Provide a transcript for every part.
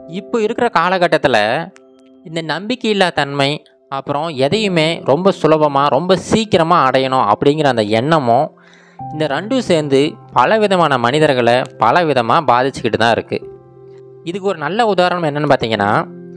இப்போ இருக்கிற காலகட்டத்தில் இந்த நம்பிக்கையில்லா தன்மை அப்புறம் எதையுமே ரொம்ப சுலபமாக ரொம்ப சீக்கிரமாக அடையணும் அப்படிங்கிற அந்த எண்ணமும் இந்த ரெண்டும் சேர்ந்து பல விதமான மனிதர்களை பல விதமாக பாதிச்சுக்கிட்டு தான் இருக்குது இதுக்கு ஒரு நல்ல உதாரணம் என்னென்னு பார்த்தீங்கன்னா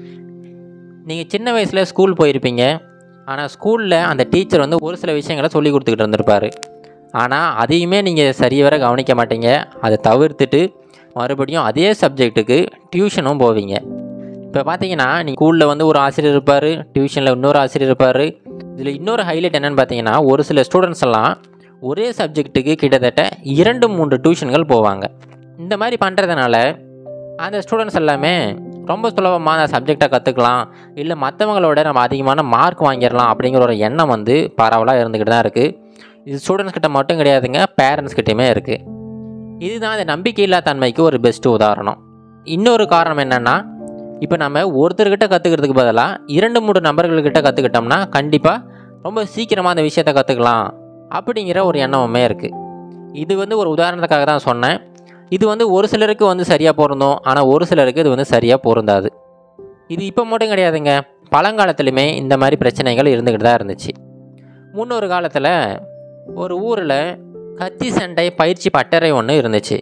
நீங்கள் சின்ன வயசில் ஸ்கூல் போயிருப்பீங்க ஆனால் ஸ்கூலில் அந்த டீச்சர் வந்து ஒரு சில விஷயங்களை சொல்லி கொடுத்துக்கிட்டு இருந்திருப்பாரு ஆனால் அதையுமே நீங்கள் சரிவர கவனிக்க மாட்டீங்க அதை தவிர்த்துட்டு மறுபடியும் அதே சப்ஜெக்ட்டுக்கு டியூஷனும் போவீங்க இப்போ பார்த்தீங்கன்னா நீ ஸ்கூலில் வந்து ஒரு ஆசிரியர் இருப்பார் டியூஷனில் இன்னொரு ஆசிரியர் இருப்பார் இதில் இன்னொரு ஹைலைட் என்னென்னு பார்த்தீங்கன்னா ஒரு சில ஸ்டூடெண்ட்ஸ் எல்லாம் ஒரே சப்ஜெக்ட்டுக்கு கிட்டத்தட்ட இரண்டு மூன்று டியூஷன்கள் போவாங்க இந்த மாதிரி பண்ணுறதுனால அந்த ஸ்டூடெண்ட்ஸ் எல்லாமே ரொம்ப சுலபமாக அந்த சப்ஜெக்டை கற்றுக்கலாம் இல்லை மற்றவங்களோட நம்ம அதிகமான மார்க் வாங்கிடலாம் அப்படிங்கிற ஒரு எண்ணம் வந்து பரவலாக இருந்துக்கிட்டு தான் இருக்குது இது ஸ்டூடெண்ட்ஸ் கிட்ட மட்டும் கிடையாதுங்க பேரண்ட்ஸ் கிட்டேயுமே இருக்குது இதுதான் அந்த நம்பிக்கையில்லா தன்மைக்கு ஒரு பெஸ்ட்டு உதாரணம் இன்னொரு காரணம் என்னென்னா இப்போ நம்ம ஒருத்தர்கிட்ட கற்றுக்கிறதுக்கு பதிலாக இரண்டு மூணு நபர்கள்கிட்ட கற்றுக்கிட்டோம்னா கண்டிப்பாக ரொம்ப சீக்கிரமாக அந்த விஷயத்தை கற்றுக்கலாம் அப்படிங்கிற ஒரு எண்ணமுமே இருக்குது இது வந்து ஒரு உதாரணத்துக்காக தான் சொன்னேன் இது வந்து ஒரு சிலருக்கு வந்து சரியாக பொருந்தும் ஆனால் ஒரு சிலருக்கு இது வந்து சரியாக பொருந்தாது இது இப்போ மட்டும் கிடையாதுங்க பழங்காலத்துலையுமே இந்த மாதிரி பிரச்சனைகள் இருந்துக்கிட்டு தான் இருந்துச்சு முன்னொரு காலத்தில் ஒரு ஊரில் கத்தி சண்டை பயிற்சி பட்டறை ஒன்று இருந்துச்சு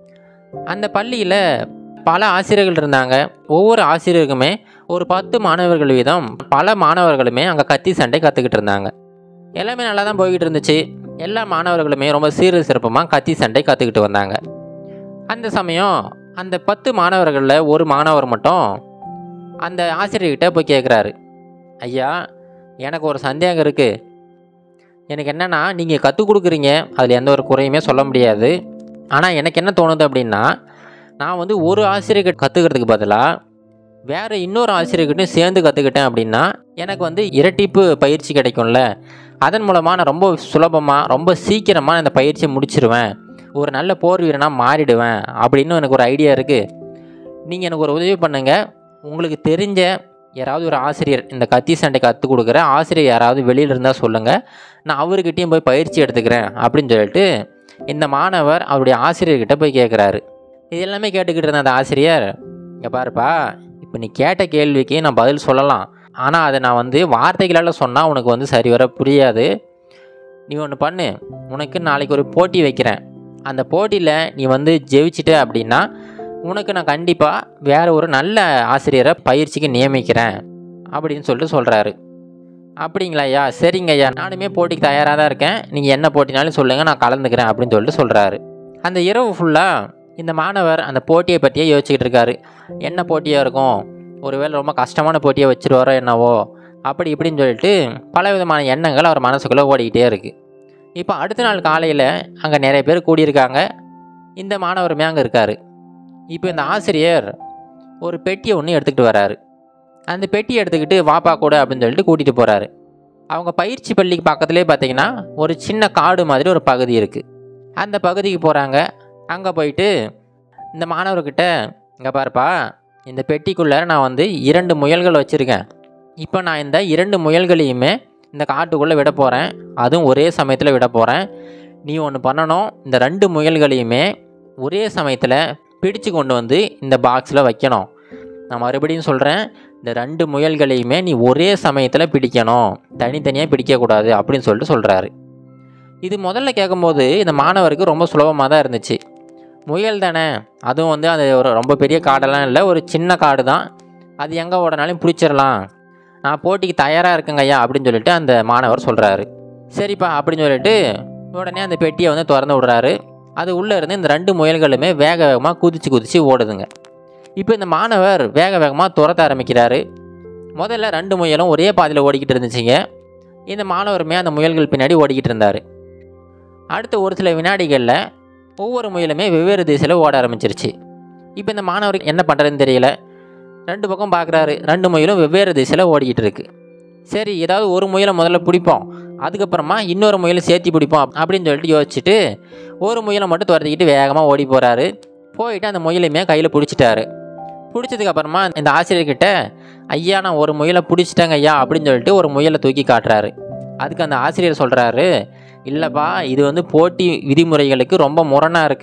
அந்த பள்ளியில் பல ஆசிரியர்கள் இருந்தாங்க ஒவ்வொரு ஆசிரியருக்குமே ஒரு பத்து மாணவர்கள் வீதம் பல மாணவர்களுமே அங்கே கத்தி சண்டை கற்றுக்கிட்டு இருந்தாங்க எல்லாமே நல்லா தான் போய்கிட்டு இருந்துச்சு எல்லா மாணவர்களுமே ரொம்ப சீர சிறப்பமாக கத்தி சண்டை கற்றுக்கிட்டு வந்தாங்க அந்த சமயம் அந்த பத்து மாணவர்களில் ஒரு மாணவர் மட்டும் அந்த ஆசிரியர்கிட்ட போய் கேட்குறாரு ஐயா எனக்கு ஒரு சந்தேகம் இருக்குது எனக்கு என்னென்னா நீங்கள் கற்றுக் கொடுக்குறீங்க அதில் எந்த ஒரு குறையுமே சொல்ல முடியாது ஆனால் எனக்கு என்ன தோணுது அப்படின்னா நான் வந்து ஒரு ஆசிரியர்கிட்ட கற்றுக்கிறதுக்கு பதிலாக வேறு இன்னொரு ஆசிரியர்கிட்டையும் சேர்ந்து கற்றுக்கிட்டேன் அப்படின்னா எனக்கு வந்து இரட்டிப்பு பயிற்சி கிடைக்கும்ல அதன் மூலமாக நான் ரொம்ப சுலபமாக ரொம்ப சீக்கிரமாக இந்த பயிற்சியை முடிச்சிருவேன் ஒரு நல்ல போர் வீரனாக மாறிடுவேன் அப்படின்னு எனக்கு ஒரு ஐடியா இருக்குது நீங்கள் எனக்கு ஒரு உதவி பண்ணுங்கள் உங்களுக்கு தெரிஞ்ச யாராவது ஒரு ஆசிரியர் இந்த கத்தி சண்டை கற்றுக் கொடுக்குற ஆசிரியர் யாராவது வெளியில் இருந்தால் சொல்லுங்கள் நான் அவர்கிட்டையும் போய் பயிற்சி எடுத்துக்கிறேன் அப்படின்னு சொல்லிட்டு இந்த மாணவர் அவருடைய ஆசிரியர்கிட்ட போய் கேட்குறாரு இது எல்லாமே கேட்டுக்கிட்டு இருந்த அந்த ஆசிரியர் இங்கே பாருப்பா இப்போ நீ கேட்ட கேள்விக்கு நான் பதில் சொல்லலாம் ஆனால் அதை நான் வந்து வார்த்தைகளால் சொன்னால் உனக்கு வந்து சரிவர புரியாது நீ ஒன்று பண்ணு உனக்கு நாளைக்கு ஒரு போட்டி வைக்கிறேன் அந்த போட்டியில் நீ வந்து ஜெயிச்சிட்ட அப்படின்னா உனக்கு நான் கண்டிப்பாக வேறு ஒரு நல்ல ஆசிரியரை பயிற்சிக்கு நியமிக்கிறேன் அப்படின்னு சொல்லிட்டு சொல்கிறாரு அப்படிங்களா ஐயா சரிங்க ஐயா நானுமே போட்டிக்கு தயாராக தான் இருக்கேன் நீங்கள் என்ன போட்டினாலும் சொல்லுங்கள் நான் கலந்துக்கிறேன் அப்படின்னு சொல்லிட்டு சொல்கிறாரு அந்த இரவு ஃபுல்லாக இந்த மாணவர் அந்த போட்டியை பற்றியே யோசிச்சுக்கிட்டு இருக்காரு என்ன போட்டியாக இருக்கும் ஒருவேளை ரொம்ப கஷ்டமான போட்டியை வச்சுருவாரோ என்னவோ அப்படி இப்படின்னு சொல்லிட்டு பல விதமான எண்ணங்கள் அவர் மனசுக்குள்ளே ஓடிக்கிட்டே இருக்குது இப்போ அடுத்த நாள் காலையில் அங்கே நிறைய பேர் கூடியிருக்காங்க இந்த மாணவருமே அங்கே இருக்கார் இப்போ இந்த ஆசிரியர் ஒரு பெட்டியை ஒன்று எடுத்துக்கிட்டு வராரு அந்த பெட்டியை எடுத்துக்கிட்டு வாப்பா கூட அப்படின்னு சொல்லிட்டு கூட்டிகிட்டு போகிறாரு அவங்க பயிற்சி பள்ளிக்கு பக்கத்துலேயே பார்த்தீங்கன்னா ஒரு சின்ன காடு மாதிரி ஒரு பகுதி இருக்குது அந்த பகுதிக்கு போகிறாங்க அங்கே போயிட்டு இந்த மாணவர்கிட்ட இங்கே பாருப்பா இந்த பெட்டிக்குள்ளே நான் வந்து இரண்டு முயல்கள் வச்சுருக்கேன் இப்போ நான் இந்த இரண்டு முயல்களையுமே இந்த காட்டுக்குள்ளே விட போகிறேன் அதுவும் ஒரே சமயத்தில் விட போகிறேன் நீ ஒன்று பண்ணணும் இந்த ரெண்டு முயல்களையுமே ஒரே சமயத்தில் பிடிச்சு கொண்டு வந்து இந்த பாக்ஸில் வைக்கணும் நான் மறுபடியும் சொல்கிறேன் இந்த ரெண்டு முயல்களையுமே நீ ஒரே சமயத்தில் பிடிக்கணும் தனித்தனியாக பிடிக்கக்கூடாது அப்படின்னு சொல்லிட்டு சொல்கிறாரு இது முதல்ல கேட்கும்போது இந்த மாணவருக்கு ரொம்ப சுலபமாக தான் இருந்துச்சு முயல் தானே அதுவும் வந்து அது ஒரு ரொம்ப பெரிய காடெல்லாம் இல்லை ஒரு சின்ன காடு தான் அது எங்கே ஓடனாலும் பிடிச்சிடலாம் நான் போட்டிக்கு தயாராக இருக்குங்க ஐயா அப்படின்னு சொல்லிட்டு அந்த மாணவர் சொல்கிறாரு சரிப்பா அப்படின்னு சொல்லிட்டு உடனே அந்த பெட்டியை வந்து திறந்து விடுறாரு அது உள்ளே இருந்து இந்த ரெண்டு முயல்களுமே வேக வேகமாக குதிச்சு குதிச்சு ஓடுதுங்க இப்போ இந்த மாணவர் வேக வேகமாக துரத்த ஆரம்பிக்கிறாரு முதல்ல ரெண்டு முயலும் ஒரே பாதையில் ஓடிக்கிட்டு இருந்துச்சுங்க இந்த மாணவருமே அந்த முயல்கள் பின்னாடி ஓடிக்கிட்டு இருந்தார் அடுத்த ஒரு சில வினாடிகளில் ஒவ்வொரு முயலுமே வெவ்வேறு திசையில் ஓட ஆரம்பிச்சிருச்சு இப்போ இந்த மாணவருக்கு என்ன பண்ணுறதுன்னு தெரியல ரெண்டு பக்கம் பார்க்குறாரு ரெண்டு முயலும் வெவ்வேறு திசையில் ஓடிக்கிட்டு இருக்கு சரி ஏதாவது ஒரு முயலை முதல்ல பிடிப்போம் அதுக்கப்புறமா இன்னொரு முயலை சேர்த்தி பிடிப்போம் அப்~ அப்படின்னு சொல்லிட்டு யோசிச்சுட்டு ஒரு முயலை மட்டும் துரத்திக்கிட்டு வேகமாக ஓடி போகிறாரு போயிட்டு அந்த முயலையுமே கையில் பிடிச்சிட்டாரு பிடிச்சதுக்கு அப்புறமா இந்த ஆசிரியர்கிட்ட ஐயா நான் ஒரு முயலை பிடிச்சிட்டேங்க ஐயா அப்படின்னு சொல்லிட்டு ஒரு முயலை தூக்கி காட்டுறாரு அதுக்கு அந்த ஆசிரியர் சொல்கிறாரு இல்லைப்பா இது வந்து போட்டி விதிமுறைகளுக்கு ரொம்ப முரணாக இருக்குது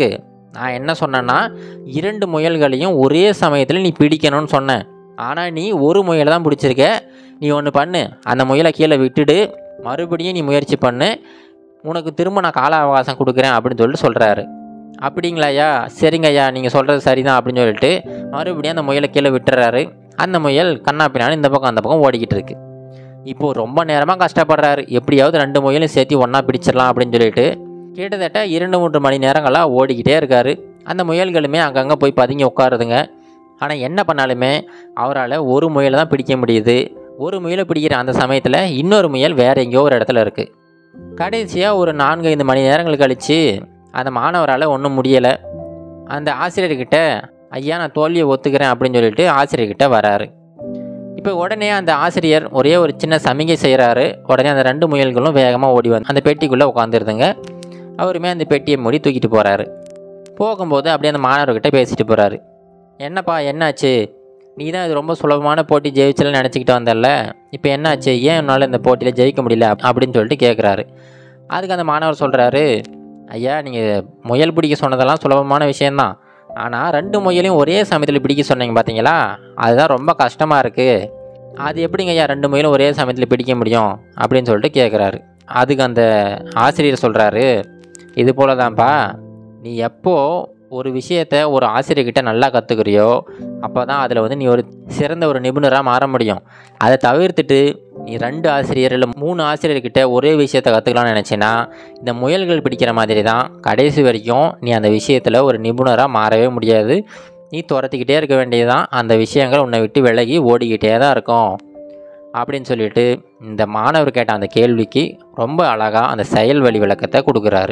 நான் என்ன சொன்னேன்னா இரண்டு முயல்களையும் ஒரே சமயத்தில் நீ பிடிக்கணும்னு சொன்னேன் ஆனால் நீ ஒரு முயலை தான் பிடிச்சிருக்க நீ ஒன்று பண்ணு அந்த முயலை கீழே விட்டுடு மறுபடியும் நீ முயற்சி பண்ணு உனக்கு திரும்ப நான் கால அவகாசம் கொடுக்குறேன் அப்படின்னு சொல்லிட்டு சொல்கிறாரு அப்படிங்களாய்யா சரிங்க ஐயா நீங்கள் சொல்கிறது சரிதான் அப்படின்னு சொல்லிட்டு மறுபடியும் அந்த முயலை கீழே விட்டுறாரு அந்த முயல் கண்ணா பின்னான்னு இந்த பக்கம் அந்த பக்கம் ஓடிக்கிட்டு இருக்கு இப்போது ரொம்ப நேரமாக கஷ்டப்படுறாரு எப்படியாவது ரெண்டு முயலையும் சேர்த்து ஒன்றா பிடிச்சிடலாம் அப்படின்னு சொல்லிட்டு கிட்டத்தட்ட இரண்டு மூன்று மணி நேரங்களாக ஓடிக்கிட்டே இருக்காரு அந்த முயல்களுமே அங்கங்கே போய் பதுங்கி உட்காருதுங்க ஆனால் என்ன பண்ணாலுமே அவரால் ஒரு முயலை தான் பிடிக்க முடியுது ஒரு முயலை பிடிக்கிற அந்த சமயத்தில் இன்னொரு முயல் வேறு எங்கேயோ ஒரு இடத்துல இருக்குது கடைசியாக ஒரு நான்கு ஐந்து மணி நேரங்கள் கழித்து அந்த மாணவரால் ஒன்றும் முடியலை அந்த ஆசிரியர்கிட்ட ஐயா நான் தோல்வியை ஒத்துக்கிறேன் அப்படின்னு சொல்லிட்டு ஆசிரியர்கிட்ட வராரு இப்போ உடனே அந்த ஆசிரியர் ஒரே ஒரு சின்ன சமிகை செய்கிறாரு உடனே அந்த ரெண்டு முயல்களும் வேகமாக ஓடி வந்து அந்த பெட்டிக்குள்ளே உட்காந்துருதுங்க அவருமே அந்த பெட்டியை மூடி தூக்கிட்டு போகிறாரு போகும்போது அப்படியே அந்த மாணவர்கிட்ட பேசிட்டு போகிறாரு என்னப்பா என்னாச்சு நீ தான் இது ரொம்ப சுலபமான போட்டி ஜெயிச்சலன்னு நினச்சிக்கிட்டு வந்தல்ல இப்போ என்னாச்சு ஏன் உன்னால் இந்த போட்டியில் ஜெயிக்க முடியல அப்~ அப்படின்னு சொல்லிட்டு கேட்குறாரு அதுக்கு அந்த மாணவர் சொல்கிறாரு ஐயா நீங்கள் முயல் பிடிக்க சொன்னதெல்லாம் சுலபமான விஷயந்தான் ஆனால் ரெண்டு முயலையும் ஒரே சமயத்தில் பிடிக்க சொன்னீங்க பார்த்தீங்களா அதுதான் ரொம்ப கஷ்டமாக இருக்குது அது எப்படிங்க ஐயா ரெண்டு முயலும் ஒரே சமயத்தில் பிடிக்க முடியும் அப்படின்னு சொல்லிட்டு கேட்குறாரு அதுக்கு அந்த ஆசிரியர் சொல்கிறாரு இது போல தான்ப்பா நீ எப்போ ஒரு விஷயத்த ஒரு ஆசிரியர்கிட்ட நல்லா கற்றுக்குறியோ அப்போ தான் அதில் வந்து நீ ஒரு சிறந்த ஒரு நிபுணராக மாற முடியும் அதை தவிர்த்துட்டு நீ ரெண்டு ஆசிரியர் இல்லை மூணு ஆசிரியர்கிட்ட ஒரே விஷயத்தை கற்றுக்கலாம்னு நினச்சின்னா இந்த முயல்கள் பிடிக்கிற மாதிரி தான் கடைசி வரைக்கும் நீ அந்த விஷயத்தில் ஒரு நிபுணராக மாறவே முடியாது நீ துரத்திக்கிட்டே இருக்க வேண்டியதுதான் அந்த விஷயங்கள் உன்னை விட்டு விலகி ஓடிக்கிட்டே தான் இருக்கும் அப்படின்னு சொல்லிட்டு இந்த மாணவர் கேட்ட அந்த கேள்விக்கு ரொம்ப அழகாக அந்த செயல் வழி விளக்கத்தை கொடுக்குறாரு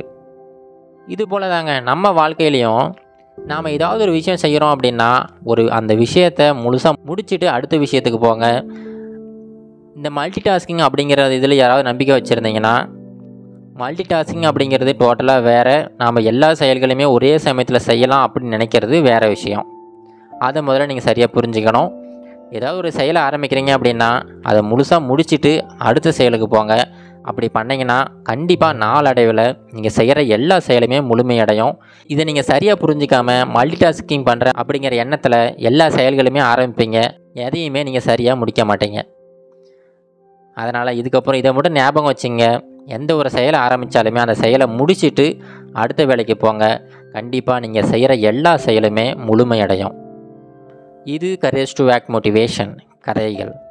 இது போல தாங்க நம்ம வாழ்க்கையிலையும் நாம் ஏதாவது ஒரு விஷயம் செய்கிறோம் அப்படின்னா ஒரு அந்த விஷயத்தை முழுசாக முடிச்சுட்டு அடுத்த விஷயத்துக்கு போங்க இந்த மல்டி டாஸ்கிங் அப்படிங்கிற இதில் யாராவது நம்பிக்கை வச்சுருந்தீங்கன்னா மல்டி டாஸ்கிங் அப்படிங்கிறது டோட்டலாக வேறு நாம் எல்லா செயல்களையுமே ஒரே சமயத்தில் செய்யலாம் அப்படின்னு நினைக்கிறது வேறு விஷயம் அதை முதல்ல நீங்கள் சரியாக புரிஞ்சுக்கணும் ஏதாவது ஒரு செயலை ஆரம்பிக்கிறீங்க அப்படின்னா அதை முழுசாக முடிச்சுட்டு அடுத்த செயலுக்கு போங்க அப்படி பண்ணிங்கன்னா கண்டிப்பாக நாளடைவில் நீங்கள் செய்கிற எல்லா செயலுமே முழுமையடையும் இதை நீங்கள் சரியாக புரிஞ்சிக்காம மல்டி டாஸ்கிங் பண்ணுற அப்படிங்கிற எண்ணத்தில் எல்லா செயல்களுமே ஆரம்பிப்பீங்க எதையுமே நீங்கள் சரியாக முடிக்க மாட்டீங்க அதனால் இதுக்கப்புறம் இதை மட்டும் ஞாபகம் வச்சுங்க எந்த ஒரு செயலை ஆரம்பித்தாலுமே அந்த செயலை முடிச்சிட்டு அடுத்த வேலைக்கு போங்க கண்டிப்பாக நீங்கள் செய்கிற எல்லா செயலுமே முழுமையடையும் இது கரேஜ் டு வேக் மோட்டிவேஷன் கதைகள்